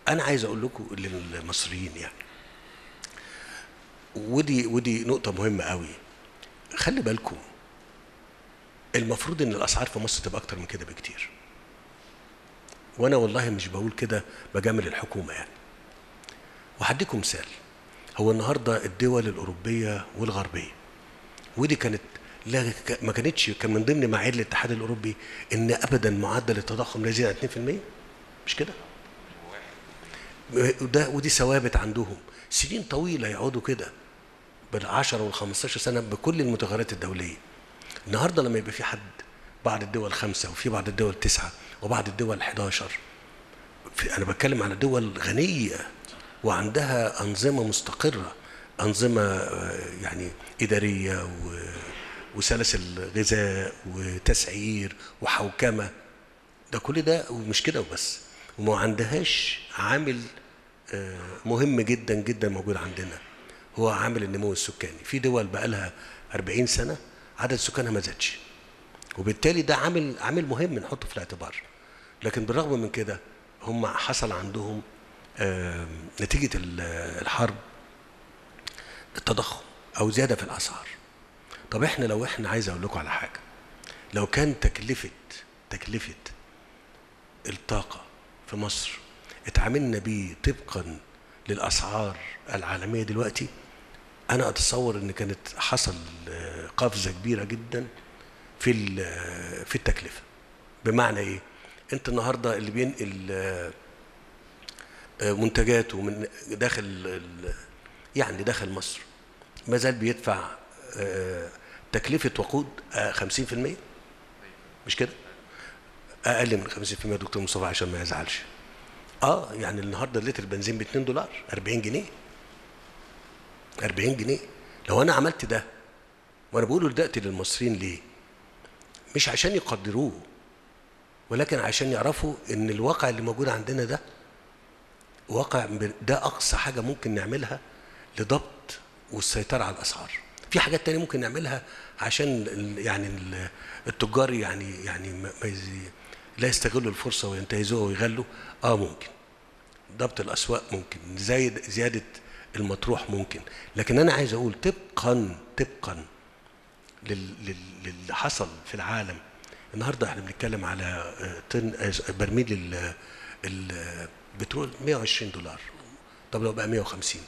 انا عايز اقول لكم للمصريين يعني ودي ودي نقطه مهمه قوي خلي بالكم المفروض ان الاسعار في مصر تبقى اكتر من كده بكتير وانا والله مش بقول كده بجامل الحكومه يعني وهديكم مثال هو النهارده الدول الاوروبيه والغربيه ودي كانت لا ما كانتش كان من ضمن معايير الاتحاد الاوروبي ان ابدا معدل التضخم لا يزيد عن 2% مش كده؟ وده ودي ثوابت عندهم سنين طويله يقعدوا كده بال10 وال15 سنه بكل المتغيرات الدوليه النهارده لما يبقى في حد بعض الدول خمسه وفي بعض الدول تسعه وبعض الدول 11 في انا بتكلم على دول غنيه وعندها انظمه مستقره انظمه آه، يعني اداريه و وسلاسل غذاء وتسعير وحوكمه ده كل ده ومش كده وبس وما عندهاش عامل آه، مهم جدا جدا موجود عندنا هو عامل النمو السكاني في دول بقى لها 40 سنه عدد سكانها ما زادش وبالتالي ده عامل عامل مهم نحطه في الاعتبار لكن بالرغم من كده هم حصل عندهم آه، نتيجه ال- الحرب التضخم او زياده في الاسعار طب احنا لو احنا عايز اقول لكم على حاجه لو كان تكلفه تكلفه الطاقه في مصر اتعاملنا بيه طبقا للاسعار العالميه دلوقتي انا اتصور ان كانت حصل آه، قفزه كبيره جدا في ال- في التكلفه بمعنى ايه انت النهارده اللي بينقل آه، آه، منتجاته من داخل ال- يعني داخل مصر ما زال بيدفع آه، تكلفه وقود آه، 50% مش كده اقل من 50% يا دكتور مصطفى عشان ما يزعلش اه يعني النهارده لتر بنزين ب 2 دولار 40 جنيه 40 جنيه لو انا عملت ده وانا بقوله دلوقتي للمصريين ليه مش عشان يقدروه ولكن عشان يعرفوا ان الواقع اللي موجود عندنا ده واقع ب- ده اقصى حاجه ممكن نعملها لضبط والسيطره على الاسعار في حاجات تانية ممكن نعملها عشان ال- يعني ال- التجار يعني يعني ما ما يزي- لا يستغلوا الفرصه وينتهزوها ويغلوا اه ممكن ضبط الاسواق ممكن زايد زياده المطروح ممكن لكن انا عايز اقول طبقا طبقا لل- لل- للي حصل في العالم النهارده احنا بنتكلم على آه، طن آه، برميل ال- ال- البترول 120 دولار طب لو بقى 150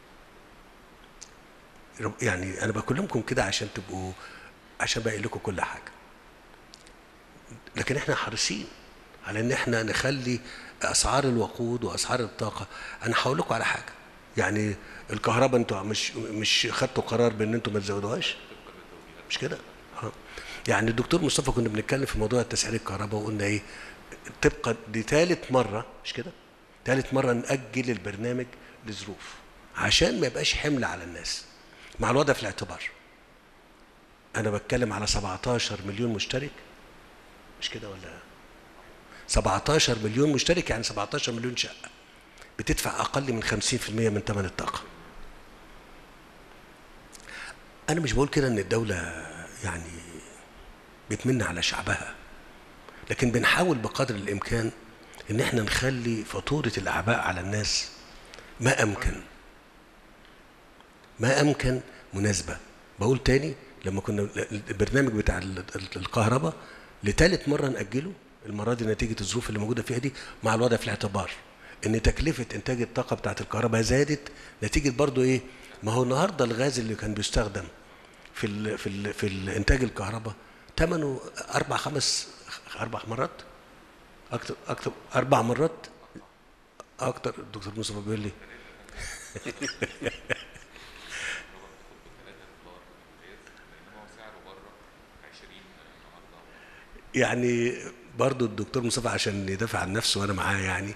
رب- يعني انا بكلمكم كده عشان تبقوا عشان باقي لكم كل حاجه لكن احنا حريصين على ان احنا نخلي اسعار الوقود واسعار الطاقه انا هقول لكم على حاجه يعني الكهرباء انتوا مش مش خدتوا قرار بان انتوا ما تزودوهاش مش كده اه يعني الدكتور مصطفى كنا بنتكلم في موضوع تسعير الكهرباء وقلنا ايه طبقا دي ثالث مره مش كده ثالث مره ناجل البرنامج لظروف عشان ما يبقاش حمل على الناس مع الوضع في الاعتبار انا بتكلم على 17 مليون مشترك مش كده ولا 17 مليون مشترك يعني 17 مليون شقه بتدفع اقل من 50% من ثمن الطاقه انا مش بقول كده ان الدوله يعني بتمن على شعبها لكن بنحاول بقدر الامكان ان احنا نخلي فاتوره الاعباء على الناس ما امكن ما امكن مناسبه بقول تاني لما كنا البرنامج بتاع ال- ال- الكهرباء لثالث مره ناجله المره دي نتيجه الظروف اللي موجوده فيها دي مع الوضع في الاعتبار ان تكلفه انتاج الطاقه بتاعت الكهرباء زادت نتيجه برضو ايه ما هو النهارده الغاز اللي كان بيستخدم في ال في ال في الانتاج الكهرباء ثمنه اربع خمس اربع مرات اكتر اكتر اربع مرات اكتر الدكتور مصطفى بيقول لي يعني برضو الدكتور مصطفى عشان يدافع عن نفسه وانا معاه يعني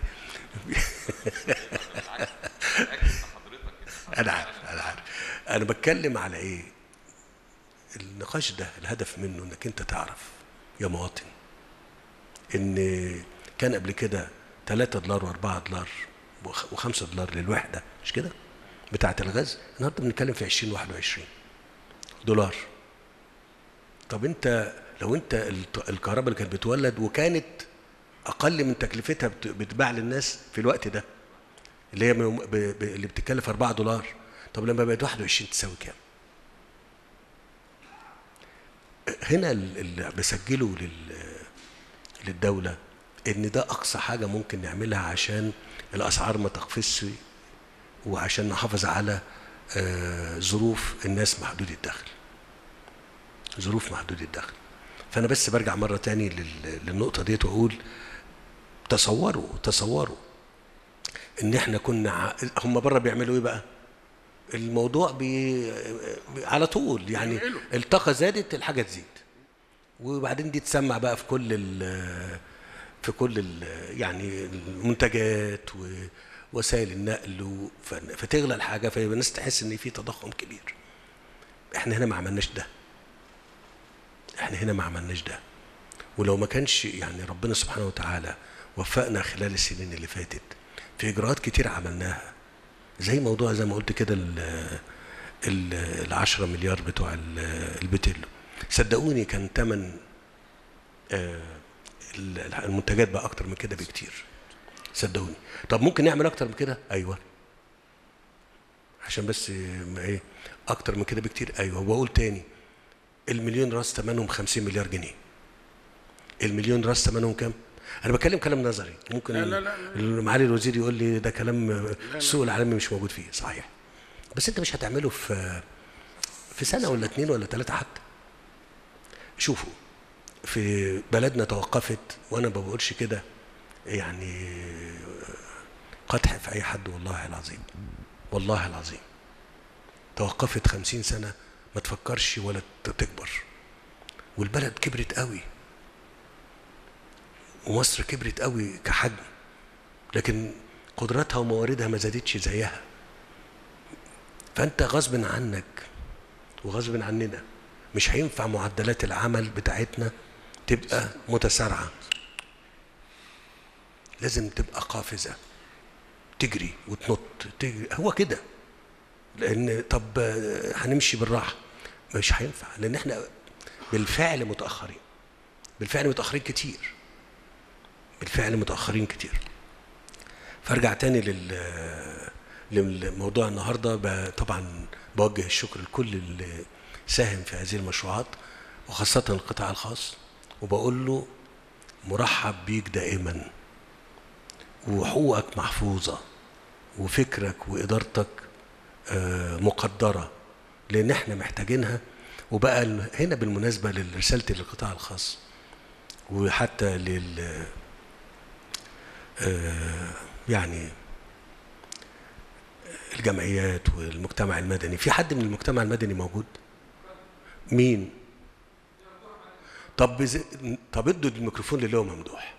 انا عارف انا عارف انا بتكلم على ايه النقاش ده الهدف منه انك انت تعرف يا مواطن ان كان قبل كده 3 دولار و4 دولار و5 دولار للوحده مش كده بتاعه الغاز النهارده بنتكلم في 2021 دولار طب انت لو انت الت- الكهرباء اللي كانت بتولد وكانت اقل من تكلفتها بت- بتباع للناس في الوقت ده اللي هي ب... ب... اللي بتتكلف 4 دولار طب لما بقت 21 تساوي كام هنا اللي بسجله لل... للدولة ان ده اقصى حاجة ممكن نعملها عشان الاسعار ما تقفزش وعشان نحافظ على آه ظروف الناس محدود الدخل ظروف محدود الدخل فانا بس برجع مرة تاني لل... للنقطة ديت واقول تصوروا تصوروا ان احنا كنا ع... هم بره بيعملوا ايه بقى الموضوع بي... على طول يعني الطاقه زادت الحاجه تزيد وبعدين دي تسمع بقى في كل ال... في كل ال... يعني المنتجات ووسائل النقل و... فتغلى الحاجه فيبقى الناس تحس ان في تضخم كبير احنا هنا ما عملناش ده احنا هنا ما عملناش ده ولو ما كانش يعني ربنا سبحانه وتعالى وفقنا خلال السنين اللي فاتت في اجراءات كتير عملناها زي موضوع زي ما قلت كده ال 10 مليار بتوع البتلو صدقوني كان ثمن المنتجات بقى اكتر من كده بكتير صدقوني طب ممكن نعمل اكتر من كده ايوه عشان بس ايه اكتر من كده بكتير ايوه وبقول تاني المليون راس ثمنهم 50 مليار جنيه المليون راس ثمنهم كام انا بتكلم كلام نظري ممكن لا لا لا. معالي الوزير يقول لي ده كلام السوق العالمي مش موجود فيه صحيح بس انت مش هتعمله في في سنه ولا اتنين ولا ثلاثه حتى شوفوا في بلدنا توقفت وانا ما بقولش كده يعني قدح في اي حد والله العظيم والله العظيم توقفت خمسين سنه ما تفكرش ولا تكبر والبلد كبرت قوي ومصر كبرت قوي كحجم لكن قدراتها ومواردها ما زادتش زيها فانت غصب عنك وغصب عننا مش هينفع معدلات العمل بتاعتنا تبقى متسارعه لازم تبقى قافزه تجري وتنط تجري هو كده لان طب هنمشي بالراحه مش هينفع لان احنا بالفعل متاخرين بالفعل متاخرين كتير بالفعل متاخرين كتير فارجع تاني لل لموضوع النهارده طبعا بوجه الشكر لكل اللي ساهم في هذه المشروعات وخاصة القطاع الخاص وبقول له مرحب بيك دائما وحقوقك محفوظة وفكرك وإدارتك مقدرة لأن احنا محتاجينها وبقى هنا بالمناسبة لرسالتي للقطاع الخاص وحتى لل يعني الجمعيات والمجتمع المدني في حد من المجتمع المدني موجود مين طب بز... طب ادوا الميكروفون للي ممدوح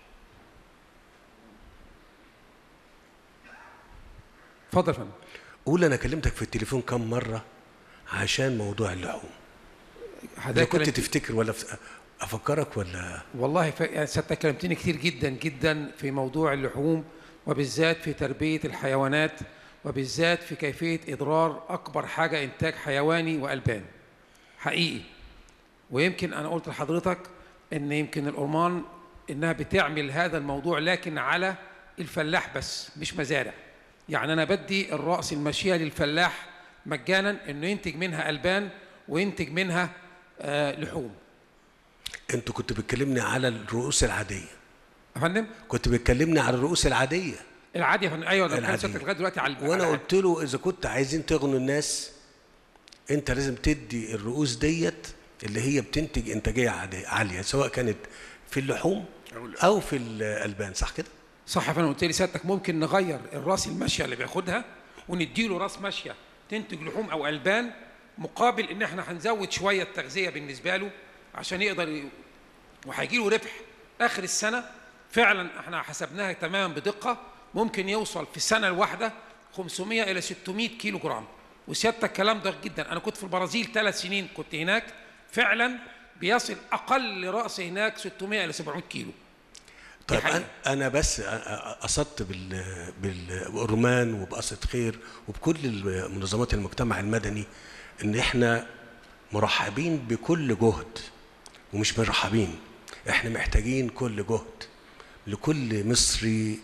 اتفضل يا فندم قول انا كلمتك في التليفون كم مره عشان موضوع اللحوم اذا كنت تفتكر ولا افكرك ولا والله ف... يعني سيادتك كلمتني كتير جدا جدا في موضوع اللحوم وبالذات في تربيه الحيوانات وبالذات في كيفيه اضرار اكبر حاجه انتاج حيواني والبان حقيقي ويمكن انا قلت لحضرتك ان يمكن الأرمان انها بتعمل هذا الموضوع لكن على الفلاح بس مش مزارع يعني انا بدي الراس الماشيه للفلاح مجانا انه ينتج منها البان وينتج منها آه لحوم انتوا كنت بتكلمني على الرؤوس العاديه يا فندم كنت بتكلمني على الرؤوس العاديه العادي يا فندم ايوه انا العادية. كان لغايه دلوقتي على وانا على- قلت له اذا كنت عايزين تغنوا الناس انت لازم تدي الرؤوس ديت اللي هي بتنتج انتاجيه عادية- عاليه سواء كانت في اللحوم او في الالبان صح كده صح فانا قلت لي سيادتك ممكن نغير الراس الماشيه اللي بياخدها ونديله راس ماشيه تنتج لحوم او البان مقابل ان احنا هنزود شويه تغذيه بالنسبه له عشان يقدر ي... وهيجي له ربح اخر السنه فعلا احنا حسبناها تماما بدقه ممكن يوصل في السنه الواحده 500 الى 600 كيلو جرام وسيادتك كلام دقيق جدا انا كنت في البرازيل ثلاث سنين كنت هناك فعلا بيصل اقل راس هناك 600 الى 700 كيلو طيب حقيقة. انا انا بس قصدت بال بالرمان وبقصة خير وبكل منظمات المجتمع المدني ان احنا مرحبين بكل جهد ومش مرحبين احنا محتاجين كل جهد لكل مصري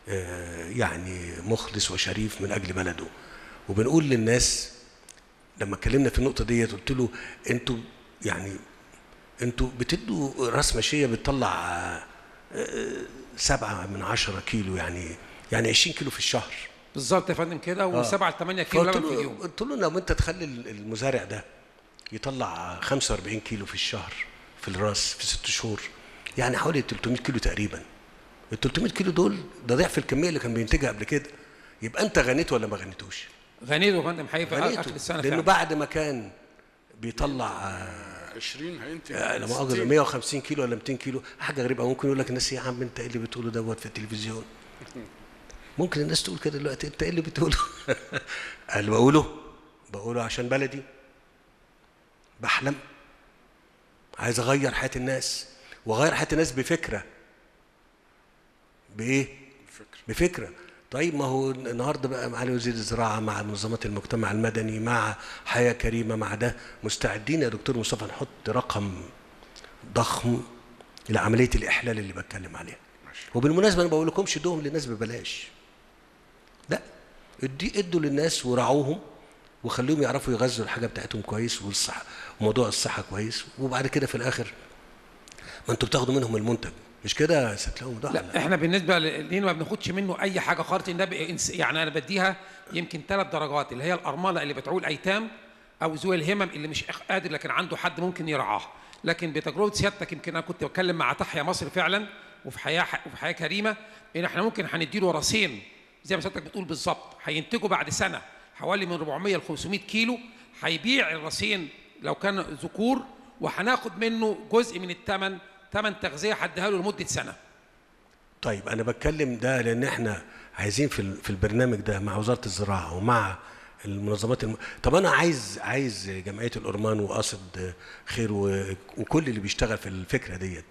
آه، يعني مخلص وشريف من اجل بلده وبنقول للناس لما اتكلمنا في النقطه ديت قلت له انتوا يعني انتوا بتدوا راس ماشيه بتطلع آه، آه، سبعة من عشرة كيلو يعني يعني 20 كيلو في الشهر بالظبط يا فندم كده و7 ل 8 كيلو فقلت لبن في له اليوم قلت له لو انت تخلي المزارع ده يطلع 45 كيلو في الشهر في الراس في ست شهور يعني حوالي 300 كيلو تقريبا ال 300 كيلو دول ده ضعف الكميه اللي كان بينتجها قبل كده يبقى انت غنيت ولا ما غنيتوش؟ غنيته يا فندم حقيقي في اخر غنيته السنه لانه فعلا بعد ما كان بيطلع آه، 20 هينتج آه، لا مؤاخذة 60. 150 كيلو ولا 200 كيلو حاجة غريبة ممكن يقول لك الناس يا عم انت ايه اللي بتقوله دوت في التلفزيون ممكن الناس تقول كده دلوقتي انت ايه اللي بتقوله قال بقوله بقوله عشان بلدي بحلم عايز اغير حياة الناس واغير حياة الناس بفكرة بايه الفكر بفكره طيب ما هو النهارده بقى معالي وزير الزراعه مع منظمات المجتمع المدني مع حياه كريمه مع ده مستعدين يا دكتور مصطفى نحط رقم ضخم لعمليه الاحلال اللي بتكلم عليها ماشي. وبالمناسبه انا بقول لكمش ادوهم للناس ببلاش لا ادي ادوا للناس ورعوهم وخليهم يعرفوا يغذوا الحاجه بتاعتهم كويس والصحه وموضوع الصحه كويس وبعد كده في الاخر ما انتوا بتاخدوا منهم المنتج مش كده يا ست لهم ده لا احنا بالنسبه ل- لينا ما بناخدش منه اي حاجه خالص إن ده بي- إنس- يعني انا بديها يمكن ثلاث درجات اللي هي الارمله اللي بتعول ايتام او ذوي الهمم اللي مش قادر لكن عنده حد ممكن يرعاه لكن بتجربه سيادتك يمكن انا كنت بتكلم مع تحيا مصر فعلا وفي حياه وفي حياه كريمه ان احنا ممكن هنديله راسين زي ما سيادتك بتقول بالظبط هينتجوا بعد سنه حوالي من 400 ل 500 كيلو هيبيع الراسين لو كان ذكور وهناخد منه جزء من الثمن ثمن تغذيه هديها له لمده سنه طيب انا بتكلم ده لان احنا عايزين في ال- في البرنامج ده مع وزاره الزراعه ومع المنظمات الم... طب انا عايز عايز جمعيه الأورمان وقاصد خير و... وكل اللي بيشتغل في الفكره ديت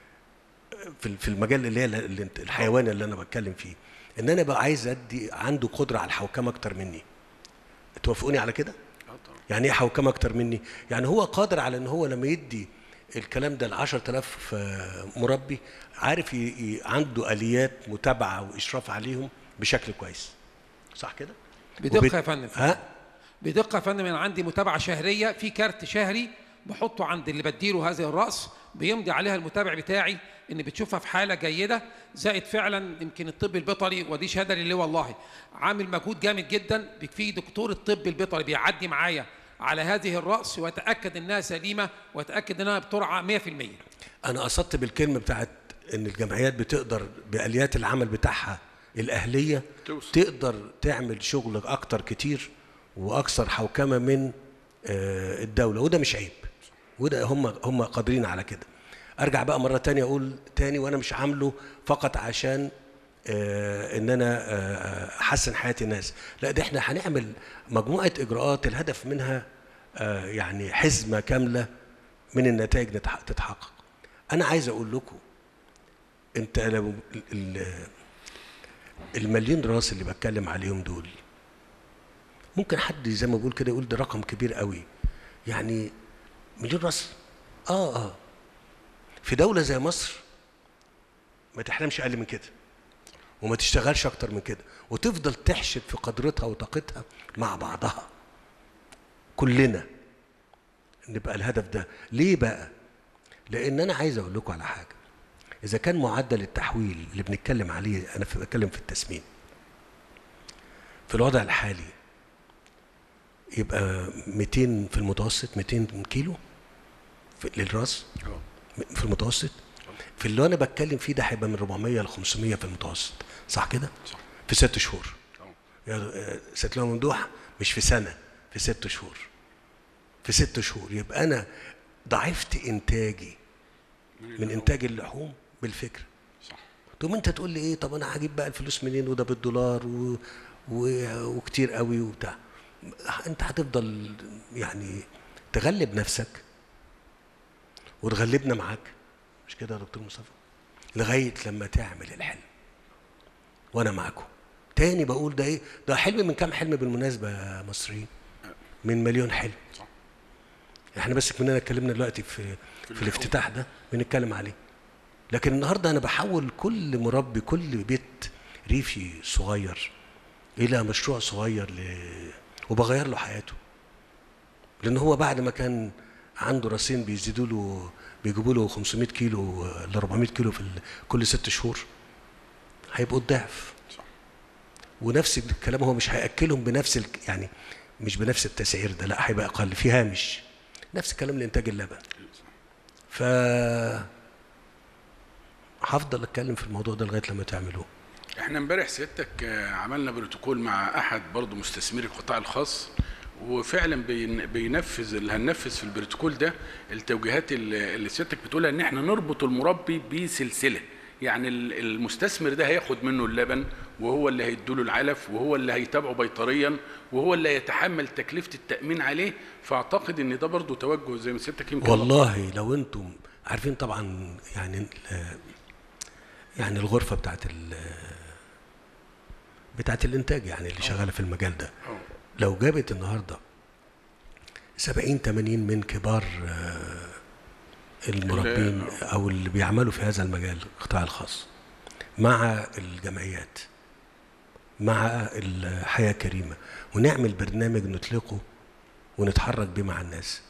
في ال- في المجال اللي هي ال- اللي انت- الحيواني اللي انا بتكلم فيه ان انا بقى عايز ادي عنده قدره على الحوكمه اكتر مني توافقوني على كده اه طبعا يعني ايه حوكمه اكتر مني يعني هو قادر على ان هو لما يدي الكلام ده ل 10000 آه، مربي عارف ي... ي... عنده اليات متابعه واشراف عليهم بشكل كويس صح كده بدقه وبت- يا فندم ها بدقه يا فندم انا عندي متابعه شهريه في كارت شهري بحطه عند اللي بديله هذه الراس بيمضي عليها المتابع بتاعي ان بتشوفها في حاله جيده زائد فعلا يمكن الطب البيطري ودي شهاده لله والله عامل مجهود جامد جدا في دكتور الطب البيطري بيعدي معايا على هذه الراس ويتاكد انها سليمه ويتاكد انها بترعى 100% انا قصدت بالكلمه بتاعت ان الجمعيات بتقدر باليات العمل بتاعها الاهليه توصل. تقدر تعمل شغل اكتر كتير واكثر حوكمه من آه، الدوله وده مش عيب وده هم هم قادرين على كده ارجع بقى مره تانية اقول تاني وانا مش عامله فقط عشان آه، ان انا آه، احسن حياه الناس لا ده احنا هنعمل مجموعه اجراءات الهدف منها آه، يعني حزمه كامله من النتائج نتح- تتحقق انا عايز اقول لكم انت لو ال- ال- المليون راس اللي بتكلم عليهم دول ممكن حد زي ما بقول كده يقول ده رقم كبير قوي يعني مليون راس اه اه في دولة زي مصر ما تحلمش اقل من كده وما تشتغلش اكتر من كده وتفضل تحشد في قدرتها وطاقتها مع بعضها كلنا نبقى الهدف ده ليه بقى لان انا عايز اقول لكم على حاجه اذا كان معدل التحويل اللي بنتكلم عليه انا في بتكلم في التسمين في الوضع الحالي يبقى 200 في المتوسط 200 كيلو في للراس اه في المتوسط في اللي انا بتكلم فيه ده هيبقى من 400 ل 500 في المتوسط صح كده صح في ست شهور اه يا ست لها ممدوح مش في سنه في ست شهور في ست شهور يبقى انا ضعفت انتاجي من انتاج اللحوم بالفكره صح تقوم انت تقول لي ايه طب انا هجيب بقى الفلوس منين وده بالدولار و... و... وكتير قوي وبتاع انت هتفضل يعني تغلب نفسك وتغلبنا معاك مش كده يا دكتور مصطفى لغايه لما تعمل الحلم وانا معاكم تاني بقول ده ايه ده حلم من كام حلم بالمناسبه يا مصريين من مليون حلم صح احنا بس مننا اتكلمنا دلوقتي في في الافتتاح ده بنتكلم عليه لكن النهارده انا بحول كل مربي كل بيت ريفي صغير الى مشروع صغير ل... وبغير له حياته لان هو بعد ما كان عنده راسين بيزيدوا له بيجيبوا له 500 كيلو ل 400 كيلو في ال... كل ست شهور هيبقوا الضعف ونفس الكلام هو مش هياكلهم بنفس ال... يعني مش بنفس التسعير ده لا هيبقى اقل في هامش نفس الكلام لانتاج اللبن ف هفضل اتكلم في الموضوع ده لغايه لما تعملوه احنا امبارح سيادتك آه، عملنا بروتوكول مع احد برضه مستثمري القطاع الخاص وفعلا بين- بينفذ اللي هننفذ في البروتوكول ده التوجيهات اللي اللي سيادتك بتقولها ان احنا نربط المربي بسلسله يعني ال- المستثمر ده هياخد منه اللبن وهو اللي هيدوله العلف وهو اللي هيتابعه بيطريا وهو اللي هيتحمل تكلفه التامين عليه فاعتقد ان ده برضه توجه زي ما سيادتك يمكن والله لو انتم عارفين طبعا يعني ال- يعني الغرفه بتاعت ال بتاعت الانتاج يعني اللي شغاله في المجال ده أه. لو جابت النهارده 70 80 من كبار آه، المربين او اللي بيعملوا في هذا المجال القطاع الخاص مع الجمعيات مع الحياه كريمه ونعمل برنامج نطلقه ونتحرك بيه مع الناس